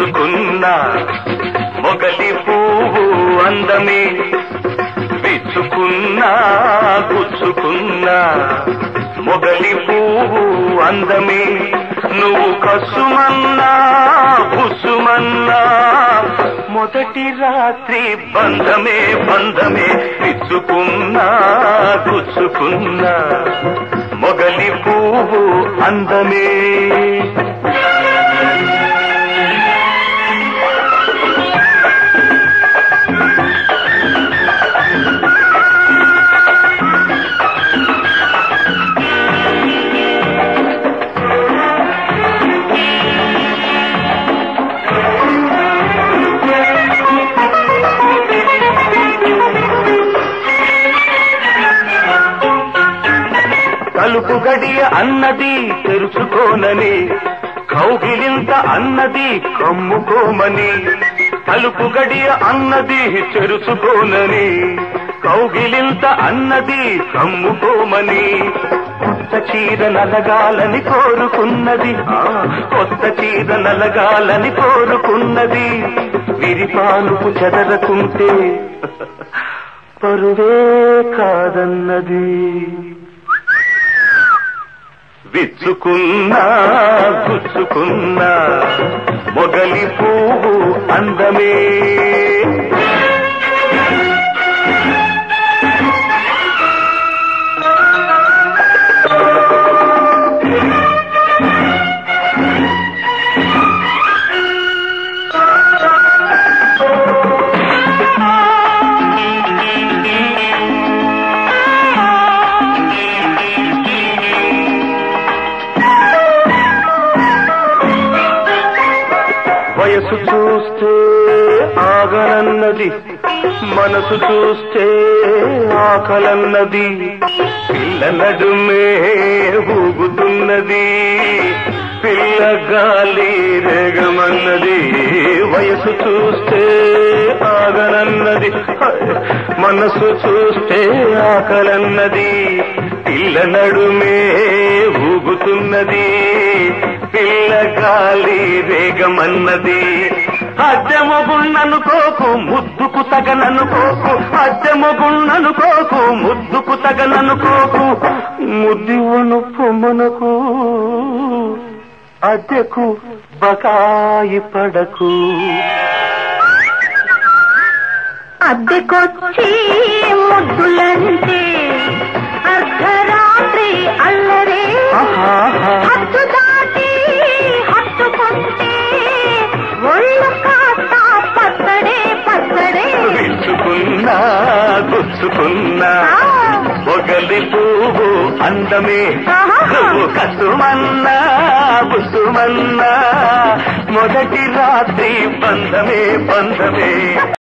విచ్చుకున్నా మొగలి పువ్వు అందమే విచ్చుకున్నా గుచ్చుకున్నా మొగలి పువ్వు అందమే నువ్వు కసుమన్నా బుసుమన్నా మొదటి రాత్రి బంధమే బంధమే విచ్చుకున్నా గుచ్చుకున్నా మొగలి పువ్వు అందమే తలుపు గడియ అన్నది తెరుచుకోనని కౌగిలింత అన్నది కమ్ముకోమని తలుపు గడియ అన్నది తెరుచుకోనని కౌగిలింత అన్నది కమ్ముకోమని కొత్త చీర నలగాలని కోరుకున్నది ఆ, కొత్త చీర నలగాలని కోరుకున్నది విరిపానుపు చెదరకుంటే పరువే కాదన్నది విచ్చుకున్నా గుచ్చుకున్నా మొగలి పువ్వు అందమే వయసు చూస్తే ఆగనన్నది మనసు చూస్తే ఆకలన్నది పిల్ల నడుమే ఊగుతున్నది పిల్ల గాలి రేగమన్నది వయసు చూస్తే ఆగనన్నది మనసు చూస్తే ఆకలన్నది పిల్ల నడుమే ఊగుతున్నది పిల్ల గాలి రేగమన్నది అద్దెమొగున్ననుకోకు ముద్దుకు తగననుకోకు అద్దెమొగున్ననుకోకు ముద్దుకు తగననుకోకు ముద్దివను పొమ్మనకు అద్దెకు బకాయి పడకు అద్దెకొచ్చి ముద్దులంటే అర్ధరాత్రి అల్లరే ఆహాహా. హద్దు దాటి హత్తుకుంటే ఒళ్ళు కాస్త పచ్చడే పచ్చడే విచ్చుకున్నా గుచ్చుకున్నా ఆ. మొగలి పువ్వు అందమే ఆహా. నువ్వు కసుమన్నా బుసుమన్నా మొదటి రాత్రి బంధమే బంధమే